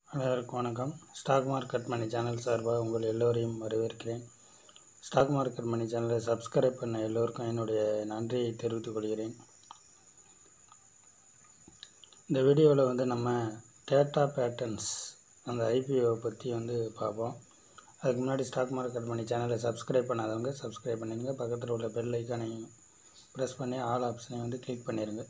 அனைவருக்கும் வணக்கம் stock market மணி channel சார்பாக உங்கள் எல்லோரையும் வரவேற்கிறேன் ஸ்டாக் மார்க்கெட் மணி சேனலை சப்ஸ்கிரைப் பண்ண எல்லோருக்கும் என்னுடைய நன்றியை தெரிவித்துக் கொள்கிறேன் இந்த வீடியோவில் வந்து நம்ம டேட்டா பேட்டர்ன்ஸ் அந்த ஐபிஓ பற்றி வந்து பார்ப்போம் அதுக்கு முன்னாடி ஸ்டாக் மார்க்கெட் மணி சேனலை சப்ஸ்கிரைப் பண்ணாதவங்க சப்ஸ்கிரைப் பண்ணிடுங்க பக்கத்தில் உள்ள பெல் ஐக்கானையும் ப்ரெஸ் பண்ணி ஆல் ஆப்ஷனையும் வந்து கிளிக் பண்ணிடுங்க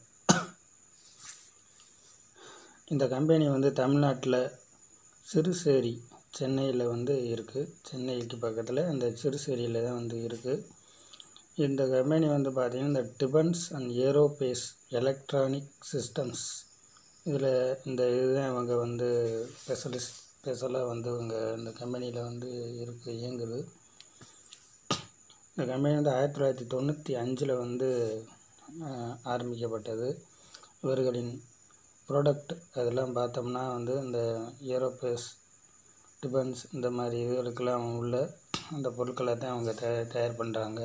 இந்த கம்பெனி வந்து தமிழ்நாட்டில் சிறுசேரி சென்னையில் வந்து இருக்குது சென்னைக்கு பக்கத்தில் அந்த சிறுசேரியில் தான் வந்து இருக்குது இந்த கம்பெனி வந்து பார்த்திங்கன்னா இந்த defence and aerospace electronic systems இதில் இந்த இதுதான் இவங்க வந்து ஸ்பெஷலிஸ்ட் ஸ்பெஷலாக வந்து இவங்க இந்த கம்பெனியில் வந்து இருக்குது இயங்குது இந்த கம்பெனி வந்து ஆயிரத்தி தொள்ளாயிரத்தி தொண்ணூற்றி அஞ்சில் வந்து ஆஹ், ஆரம்பிக்கப்பட்டது இவர்களின் ப்ராடக்ட் அதெல்லாம் பார்த்தோம்னா வந்து இந்த ஏரோபேஸ் டிபன்ஸ் இந்த மாதிரி இதுகளுக்கெல்லாம் உள்ள அந்த பொருட்களை தான் அவங்க தயார் தயார் பண்ணுறாங்க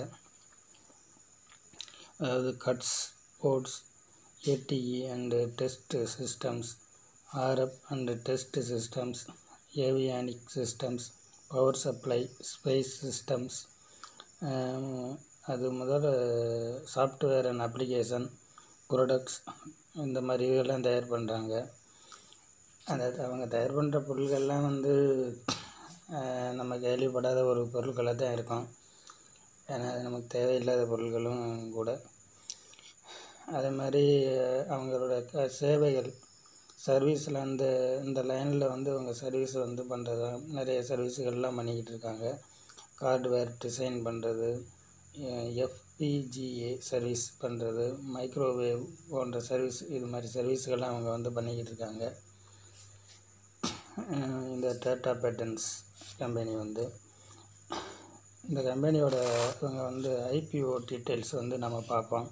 அதாவது கட்ஸ் boards ATE and test systems RF and test systems avionic systems power supply space systems அது முதல்ல சாஃப்ட்வேர் அண்ட் அப்ளிகேஷன் ப்ராடக்ட்ஸ் இந்த மாதிரி இதெல்லாம் தயார் பண்ணுறாங்க அதாவது அவங்க தயார் பண்ணுற பொருட்கள்லாம் வந்து அஹ், நம்ம கேள்விப்படாத ஒரு பொருட்களாக தான் இருக்கும் ஏன்னா அது நமக்கு தேவையில்லாத பொருட்களும் கூட அதே மாதிரி அஹ், அவங்களோட க சேவைகள் சர்வீஸில் அந்த இந்த லைனில் வந்து அவங்க சர்வீஸ் வந்து பண்ணுறது நிறைய சர்வீஸுகள்லாம் பண்ணிக்கிட்டு இருக்காங்க ஹார்ட்வேர் டிசைன் பண்ணுறது எஃபிஜிஏ சர்வீஸ் பண்ணுறது மைக்ரோவேவ் போன்ற சர்வீஸ் இது மாதிரி சர்வீஸ்கள்லாம் அவங்க வந்து பண்ணிக்கிட்டு இருக்காங்க அஹ் இந்த டேட்டா பேட்டர்ன்ஸ் கம்பெனி வந்து இந்த கம்பெனியோட இவங்க வந்து ஐபிஓ டீட்டெயில்ஸ் வந்து நம்ம பார்ப்போம்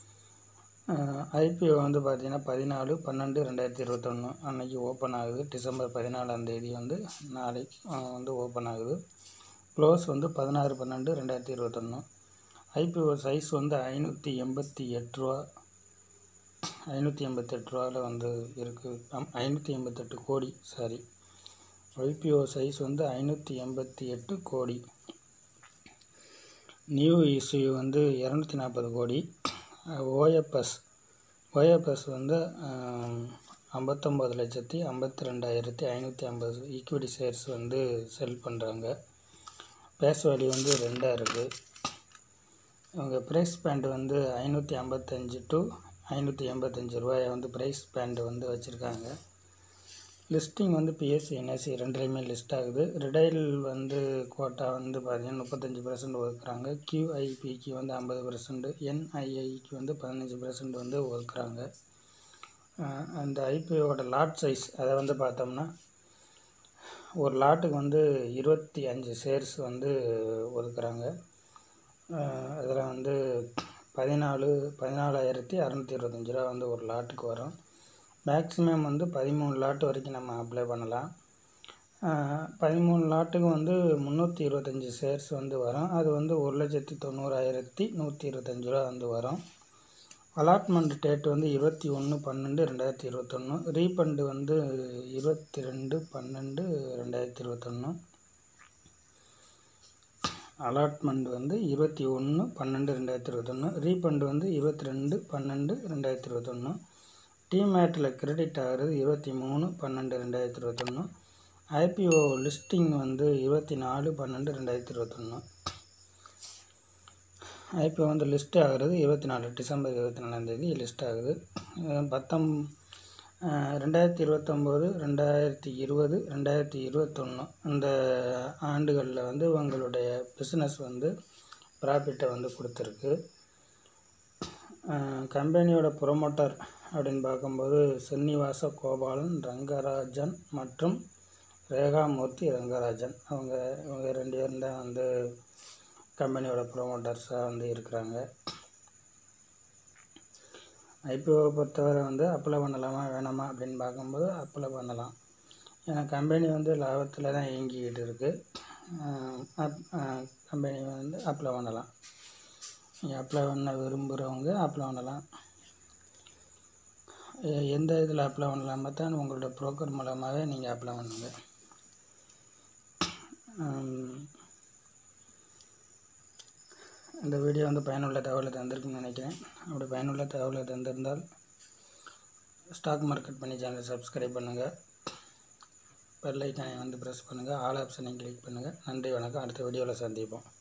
ஐபிஓ வந்து பார்த்திங்கன்னா பதினாலு பன்னெண்டு ரெண்டாயிரத்தி இருபத்தொன்று அன்னைக்கு ஓப்பன் ஆகுது டிசம்பர் பதினாலாம் தேதி வந்து நாளைக்கு அஹ், வந்து ஓப்பன் ஆகுது க்ளோஸ் வந்து பதினாறு பன்னெண்டு ரெண்டாயிரத்தி இருபத்தொன்று ஐபிஓ சைஸ் வந்து ஐநூற்றி எண்பத்தி எட்டு ரூபா ஐநூற்றி எண்பத்தெட்டு ரூபாவில் வந்து இருக்குது ஐநூற்றி எண்பத்தெட்டு கோடி சாரி ஐபிஓ சைஸ் வந்து ஐநூற்றி எண்பத்தி எட்டு கோடி நியூ இஷ்யூ வந்து இரநூத்தி நாற்பது கோடி ஓஎஃப்எஸ் ஓஎஃப்எஸ் வந்து ஐம்பத்தொம்போது லட்சத்தி ஐம்பத்தி ரெண்டாயிரத்தி ஐநூற்றி ஐம்பது ஈக்விட்டி ஷேர்ஸ் வந்து செல் பண்ணுறாங்க பேஸ் வேல்யூ வந்து ரெண்டாக இருக்குது இவங்க ப்ரைஸ் பேண்ட் வந்து ஐநூற்றி ஐம்பத்தஞ்சு டு ஐநூற்றி எண்பத்தஞ்சு ரூபாயை வந்து ப்ரைஸ் பேண்ட் வந்து வச்சுருக்காங்க லிஸ்டிங் வந்து பிஎஸ்சி என்எஸ்சி ரெண்டுலேயுமே லிஸ்ட் ஆகுது ரிடைல் வந்து கோட்டா வந்து பார்த்தீங்கன்னா முப்பத்தஞ்சு பர்சன்ட் ஒதுக்குறாங்க கியூஐபிக்கு வந்து ஐம்பது பர்சன்ட் என்ஐஐக்கு வந்து பதினஞ்சு பர்சன்ட் வந்து ஒதுக்குறாங்க அஹ் அந்த ஐபிஓட லாட் சைஸ் அதை வந்து பார்த்தோம்னா ஒரு லாட்டுக்கு வந்து இருபத்தி அஞ்சு ஷேர்ஸ் வந்து ஒதுக்குறாங்க அதில் வந்து பதினாலு பதினாலாயிரத்தி அறநூற்றி இருபத்தஞ்சி ரூபா வந்து ஒரு லாட்டுக்கு வரும் மேக்ஸிமம் வந்து பதிமூணு லாட் வரைக்கும் நம்ம அப்ளை பண்ணலாம் அஹ் பதிமூணு லாட்டுக்கு வந்து முந்நூற்றி இருபத்தஞ்சி ஷேர்ஸ் வந்து வரும் அது வந்து ஒரு லட்சத்தி தொண்ணூறாயிரத்தி நூற்றி இருபத்தஞ்சி ரூபா வந்து வரும் அலாட்மெண்ட் டேட் வந்து இருபத்தி ஒன்று பன்னெண்டு ரெண்டாயிரத்தி இருபத்தொன்று ரீஃபண்டு வந்து இருபத்தி ரெண்டு பன்னெண்டு ரெண்டாயிரத்தி இருபத்தொன்று அலாட்மெண்ட் வந்து இருபத்தி ஒன்று பன்னெண்டு ரெண்டாயிரத்தி இருபத்தொன்று ரீஃபண்ட் வந்து இருபத்தி ரெண்டு பன்னெண்டு ரெண்டாயிரத்தி இருபத்தொன்று டிமேட்டில் கிரெடிட் ஆகிறது இருபத்தி மூணு பன்னெண்டு ரெண்டாயிரத்தி இருபத்தொன்று ஐபிஓ லிஸ்டிங் வந்து இருபத்தி நாலு பன்னெண்டு ரெண்டாயிரத்தி இருபத்தொன்று ஐபிஓ வந்து லிஸ்ட் ஆகிறது இருபத்தி நாலு டிசம்பர் இருபத்தி நாலாந்தேதி லிஸ்ட் ஆகுது அஹ் பத்தொம் அஹ் ரெண்டாயிரத்தி இருபத்தொம்போது ரெண்டாயிரத்தி இருபது ரெண்டாயிரத்தி இருபத்தொன்று இந்த ஆண்டுகளில் வந்து உங்களுடைய பிஸ்னஸ் வந்து ப்ராஃபிட்டை வந்து கொடுத்துருக்கு கம்பெனியோட ப்ரொமோட்டர் அப்படின்னு பார்க்கும்போது ஸ்ரீனிவாச கோபாலன் ரங்கராஜன் மற்றும் ரேகாமூர்த்தி ரங்கராஜன் அவங்க இவங்க ரெண்டு பேரும் தான் வந்து கம்பெனியோட ப்ரொமோட்டர்ஸாக வந்து இருக்கிறாங்க ஐபிஓவை பொறுத்தவரை வந்து அப்ளை பண்ணலாமா வேணாமா அப்படின்னு பார்க்கும்போது அப்ளை பண்ணலாம் ஏன்னா கம்பெனி வந்து லாபத்தில் தான் இயங்கிக்கிட்டு இருக்குது கம்பெனி வந்து அப்ளை பண்ணலாம் நீங்கள் அப்ளை பண்ண விரும்புகிறவங்க அப்ளை பண்ணலாம் எ- எந்த இதில் அப்ளை பண்ணலாம் பார்த்தா உங்களோட ப்ரோக்கர் மூலமாகவே நீங்கள் அப்ளை பண்ணுங்க ஆம், இந்த வீடியோ வந்து பயனுள்ள தகவலை தந்திருக்குன்னு நினைக்கிறேன் அப்படி பயனுள்ள தகவலை தந்திருந்தால் ஸ்டாக் மார்க்கெட் பண்ணி சேனலை சப்ஸ்கிரைப் பண்ணுங்கள் பெல் ஐக்கானை வந்து ப்ரெஸ் பண்ணுங்கள் ஆல் ஆப்ஷனையும் கிளிக் பண்ணுங்கள் நன்றி வணக்கம் அடுத்த வீடியோவில் சந்திப்போம்